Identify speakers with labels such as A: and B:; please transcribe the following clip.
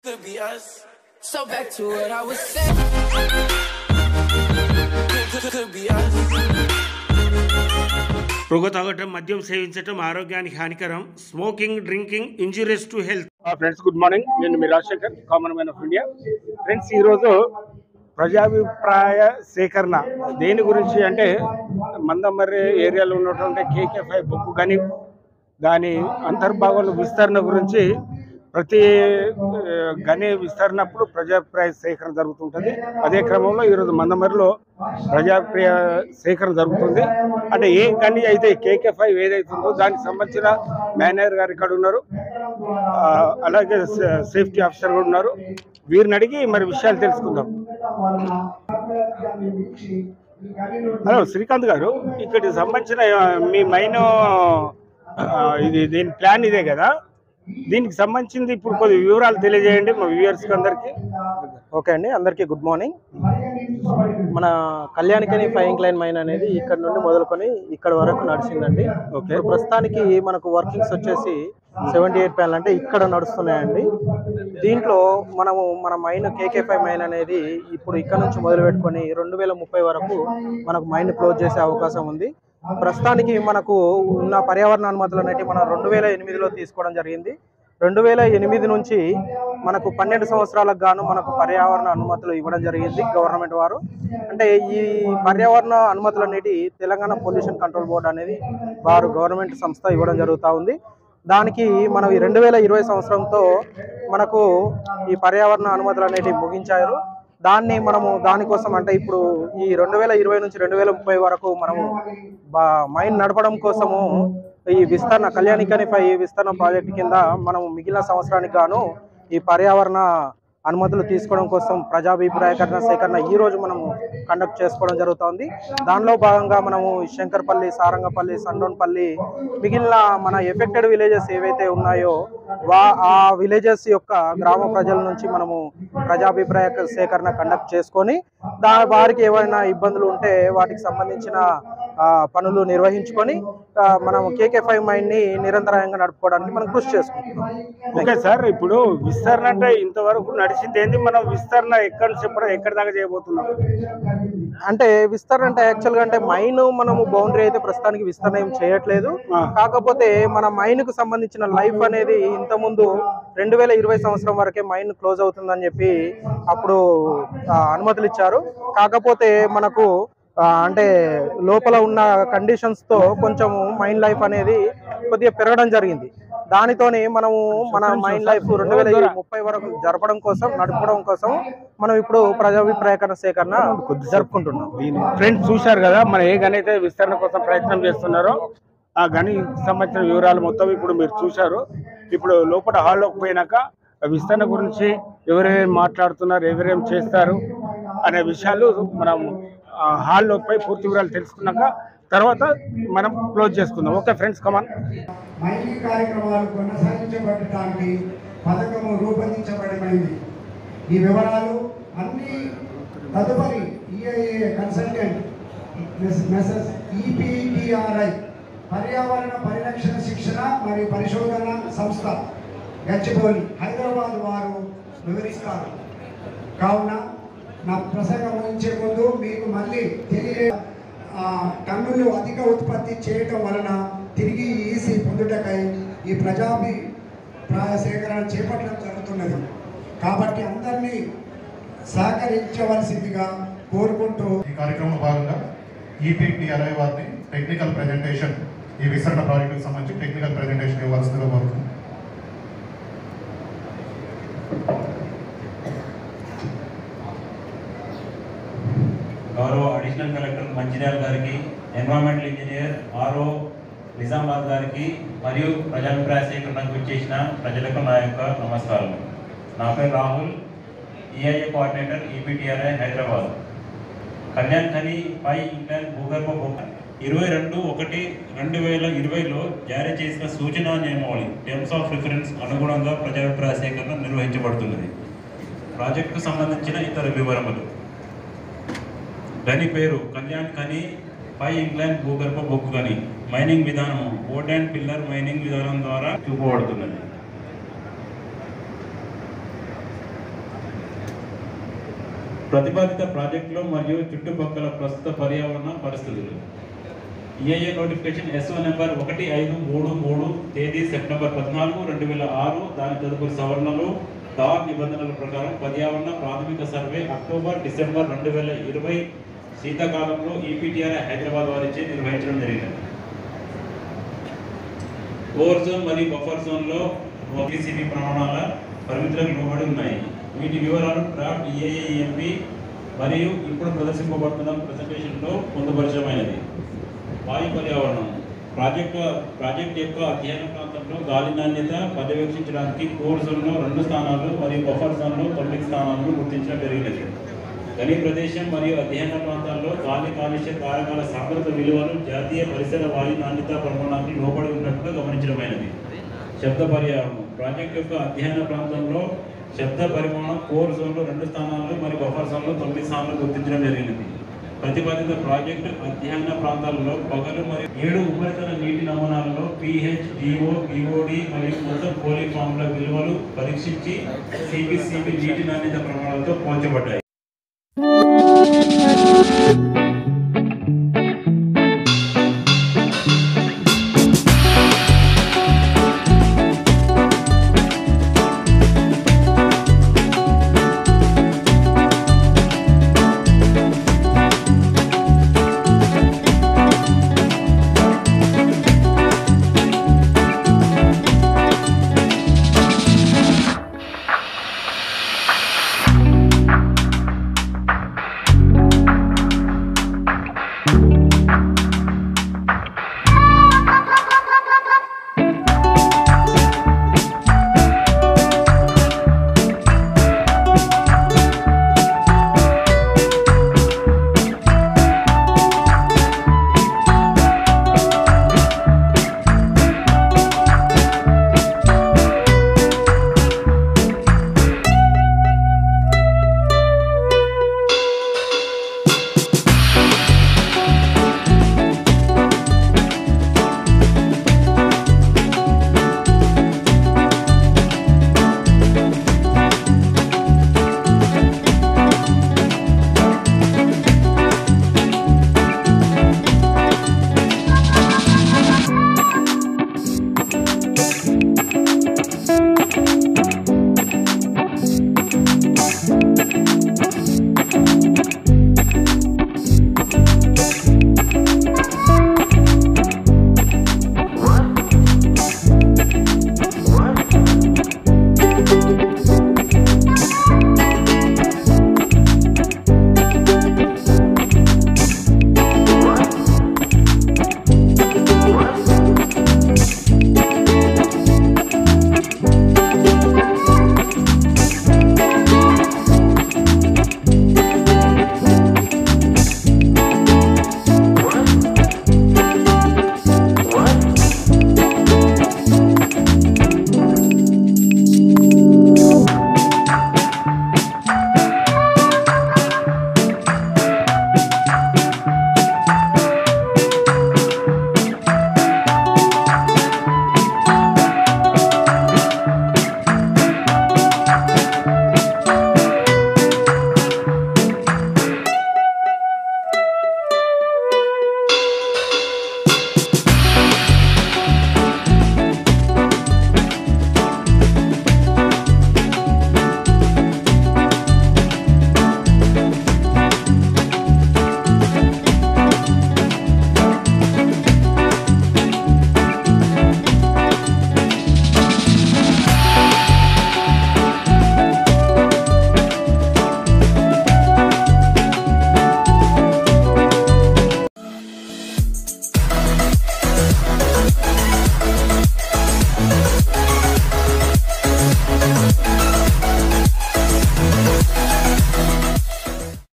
A: could be us.
B: So back to what I was saying.
A: Could, could, could be us.
C: పొగ తాగటం మద్యం సేవించటం ఆరోగ్యానికి హానికరం smoking drinking injurious to health friends good morning నేను మీ Rajasekhar common man of India friends ఈరోజు ప్రజాభిప్రాయ సేకరణ దేని గురించి అంటే మందమర్రి ఏరియాలో ఉన్నటువంటి కేకే ఫైవ్ బొగ్గు గని దాని అంతర్భాగంలో విస్తరణ గురించి ప్రతి ఆ, గని విస్తరణప్పుడు ప్రజాభిప్రాయ సేకరణ జరుగుతుంటుంది అదే క్రమంలో ఈరోజు మందమరిలో ప్రజాభిప్రాయ సేకరణ జరుగుతుంది అంటే ఏ గని అయితే కేకే ఫైవ్ ఏదైతుందో దానికి సంబంధించిన మేనేజర్ గారు ఇక్కడ ఉన్నారు ఆ, అలాగే సే- సేఫ్టీ ఆఫీసర్ కూడా ఉన్నారు వీరిని అడిగి మరి విషయాలు తెలుసుకుందాం హలో శ్రీకాంత్ గారు ఇక్కడికి సంబంధించిన ఆ, మీ మైన్ ఆ, ఇది దీని ప్లాన్ ఇదే కదా దీనికి సంబంధించింది ఇప్పుడు కొద్ది వివరాలు తెలియజేయండి మా వ్యూవర్స్కి అందరికీ
D: ఓకే అండి అందరికీ గుడ్ మార్నింగ్ మన కళ్యాణికని ఫైయింగ్ లైన్ మైన్ అనేది ఇక్కడ నుండి మొదలుకొని ఇక్కడ వరకు నడిచిందండి
C: ఓకే.
D: ఇప్పుడు ప్రస్తుతానికి మనకు వర్కింగ్స్ వచ్చేసి సెవెంటీ ఎయిట్ ప్యాన్లు అంటే ఇక్కడ నడుస్తున్నాయండి దీంట్లో మనము మన మైన్ కేకే ఫైవ్ మైన్ అనేది ఇప్పుడు ఇక్కడ నుంచి మొదలు పెట్టుకొని రెండు వేల ముప్పై వరకు మనకు మైన్ క్లోజ్ చేసే అవకాశం ఉంది ప్రస్తుతానికి మనకు ఉన్న పర్యావరణ అనుమతులు అనేవి మనం రెండు వేల ఎనిమిదిలో తీసుకోవడం జరిగింది రెండు వేల ఎనిమిది నుంచి మనకు పన్నెండు సంవత్సరాలకు గాను మనకు పర్యావరణ అనుమతులు ఇవ్వడం జరిగింది గవర్నమెంట్ వారు అంటే ఈ పర్యావరణ అనుమతులు అనేటి తెలంగాణ పొల్యూషన్ కంట్రోల్ బోర్డు అనేది వారు గవర్నమెంట్ సంస్థ ఇవ్వడం జరుగుతూ ఉంది దానికి మనం ఈ రెండు వేల ఇరవై సంవత్సరంతో మనకు ఈ పర్యావరణ అనుమతులు అనేటివి ముగించారు దాన్ని మనము దానికోసం అంటే ఇప్పుడు ఈ రెండు వేల ఇరవై నుంచి రెండు వేల ముప్పై వరకు మనము బా- మైన్ నడపడం కోసము ఈ విస్తరణ కళ్యాణికని పై విస్తరణ ప్రాజెక్ట్ కింద మనం మిగిలిన సంవత్సరానికి గాను ఈ పర్యావరణ అనుమతులు తీసుకోవడం కోసం ప్రజాభిప్రాయకరణ సేకరణ ఈ రోజు మనము కండక్ట్ చేసుకోవడం జరుగుతోంది దానిలో భాగంగా మనము శంకర్పల్లి సారంగపల్లి సండోన్పల్లి మిగిలిన మన ఎఫెక్టెడ్ విలేజెస్ ఏవైతే ఉన్నాయో వా ఆ విలేజెస్ యొక్క గ్రామ ప్రజల నుంచి మనము ప్రజాభిప్రాయ సేకరణ కండక్ట్ చేసుకొని దా వారికి ఏవైనా ఇబ్బందులు ఉంటే వాటికి సంబంధించిన ఆ, పనులు నిర్వహించుకొని ఆ, మనం కేకే ఫైవ్ మైండ్ ని నిరంతరాయంగా నడుపుకోవడానికి మనం కృషి చేసుకుంటున్నాం
C: ఓకే సార్ ఇప్పుడు విస్తరణ అంటే ఇంతవరకు నడిచింది ఏంది మనం విస్తరణ ఎక్కడ చెప్పడం ఎక్కడి దాకా చేయబోతున్నాం
D: అంటే విస్తరణ అంటే యాక్చువల్ గా అంటే మైన్ మనము బౌండరీ అయితే ప్రస్తుతానికి విస్తరణ ఏం చేయట్లేదు
C: ఆ.
D: కాకపోతే మన మైన్ కు సంబంధించిన లైఫ్ అనేది ఇంత ముందు రెండు వేల ఇరవై సంవత్సరం వరకే మైన్ క్లోజ్ అవుతుందని చెప్పి అప్పుడు ఆ, అనుమతులు ఇచ్చారు కాకపోతే మనకు ఆ, అంటే లోపల ఉన్న కండిషన్స్ తో కొంచెం మైండ్ లైఫ్ అనేది కొద్దిగా పెరగడం జరిగింది దానితోని మనము మన మైండ్ లైఫ్ రెండు వేల ముప్పై వరకు జరపడం కోసం నడపడం కోసం మనం ఇప్పుడు ప్రజాభిప్రాయకరణ సేకరణ జరుపుకుంటున్నాం
C: ఫ్రెండ్స్ చూశారు కదా మన ఏ గని అయితే విస్తరణ కోసం ప్రయత్నం చేస్తున్నారో ఆ గని సంబంధించిన వివరాలు మొత్తం ఇప్పుడు మీరు చూశారు ఇప్పుడు లోపల హాల్లోకి పోయినాక ఆ విస్తరణ గురించి ఎవరేం మాట్లాడుతున్నారు ఎవరేం చేస్తారు అనే విషయాలు మనం ఆ హాల్లో పోయి పూర్తి వివరాలు తెలుసుకున్నాక తర్వాత మనం క్లోజ్ చేసుకుందాం ఓకే ఫ్రెండ్స్ కమాన్
E: మైనింగ్ కార్యక్రమాలు కొనసాగించబడటానికి పథకము రూపొందించబడినది ఈ వివరాలు అన్ని తదుపరి ఈఐఏ కన్సల్టెంట్ మెసెస్ ఈపీటీఆర్ఐ పర్యావరణ పరిరక్షణ శిక్షణ మరియు పరిశోధన సంస్థ గచ్చిబౌలి హైదరాబాద్ వారు వివరిస్తారు కావున నా ప్రసంగం ముగించే ముందు మీకు మళ్ళీ తెలియ ఆ, టన్నులు అధిక ఉత్పత్తి చేయటం వలన తిరిగి ఈసీ పొందుటకై ఈ ప్రజాభిప్రాయ సేకరణ చేపట్టడం జరుగుతున్నది కాబట్టి అందరినీ సహకరించవలసిందిగా కోరుకుంటూ
F: ఈ కార్యక్రమంలో భాగంగా ఈపీటీఆర్ఐ వారిని టెక్నికల్ ప్రెజెంటేషన్ ఈ విస్తరణ ప్రాజెక్టుకు సంబంధించి టెక్నికల్ ప్రెజెంటేషన్ ఇవ్వాల్సిందిగా కోరుతున్నాను
G: గౌరవ అడిషనల్ కలెక్టర్ మంచిర్యాల గారికి ఎన్వైరన్మెంటల్ ఇంజనీర్ ఆర్ఓ నిజామాబాద్ గారికి మరియు ప్రజాభిప్రాయ సేకరణకు వచ్చేసిన ప్రజలకు నా యొక్క నమస్కారం నా పేరు Rahul EIA coordinator EPTRI Hyderabad Kalyankhani పై ఇంగ్లాండ్ భూగర్భ భూమి ఇరవై రెండు ఒకటి రెండు వేల ఇరవైలో జారీ చేసిన సూచనా నియమావళి టర్మ్స్ ఆఫ్ రిఫరెన్స్ అనుగుణంగా ప్రజాభిప్రాయ సేకరణ నిర్వహించబడుతున్నది ప్రాజెక్టుకు సంబంధించిన ఇతర వివరములు గని పేరు కళ్యాణ్ ఖని పై ఇంగ్లాండ్ భూగర్భ బొగ్గు గని మైనింగ్ విధానము బోర్డ్ అండ్ పిల్లర్ మైనింగ్ విధానం ద్వారా చూపబడుతున్నది ప్రతిపాదిత ప్రాజెక్టులు మరియు చుట్టుపక్కల ప్రస్తుత పర్యావరణ పరిస్థితులు ఈఏఏ నోటిఫికేషన్ ఎస్ఓ నెంబర్ ఒకటి ఐదు మూడు మూడు తేదీ సెప్టెంబర్ పద్నాలుగు రెండు వేల ఆరు దాని తదుపరి సవరణలు డార్ నిబంధనల ప్రకారం పర్యావరణ ప్రాథమిక సర్వే అక్టోబర్ డిసెంబర్ రెండు వేల ఇరవై శీతాకాలంలో ఈపీటీఆర్ హైదరాబాద్ వారిచే నిర్వహించడం జరిగింది కోర్ జోన్ మరియు బఫర్ జోన్లో ఓటీసీబీ ప్రమాణాల పరిమితులకు లోబడి ఉన్నాయి వీటి వివరాలు డ్రాఫ్ట్ ఈఏఏఎంపి మరియు ఇప్పుడు ప్రదర్శింపబడుతున్న ప్రెజెంటేషన్లో పొందుపరచమైనది వాయు పర్యావరణం ప్రాజెక్టు ప్రాజెక్ట్ యొక్క అధ్యయన ప్రాంతంలో గాలి నాణ్యత పర్యవేక్షించడానికి కోర్ జోన్లో రెండు స్థానాలు మరియు బఫర్ జోన్లో తొమ్మిది స్థానాలను గుర్తించడం జరిగినది గని ప్రదేశం మరియు అధ్యయన ప్రాంతాల్లో గాలి కాలుష్య కారకాల సాంద్రత విలువలు జాతీయ పరిసర వాయు నాణ్యత ప్రమాణానికి లోబడి ఉన్నట్లు గమనించడమైనది శబ్ద పర్యావరణం ప్రాజెక్ట్ యొక్క అధ్యయన ప్రాంతంలో శబ్ద పరిమాణం కోర్ జోన్లో రెండు స్థానాలు మరియు బఫర్ జోన్లో తొమ్మిది స్థానాలు గుర్తించడం జరిగినది ప్రతిపాదిత ప్రాజెక్టు అధ్యయన ప్రాంతాలలో పగలు మరియు ఏడు ఉపరితల నీటి నమూనాలలో పిహెచ్ డిఓ బిఓడి మరియు మొత్తం కోలిఫామ్ల విలువలు పరీక్షించి సిబిసిబి నీటి నాణ్యత ప్రమాణాలతో పోల్చబడ్డాయి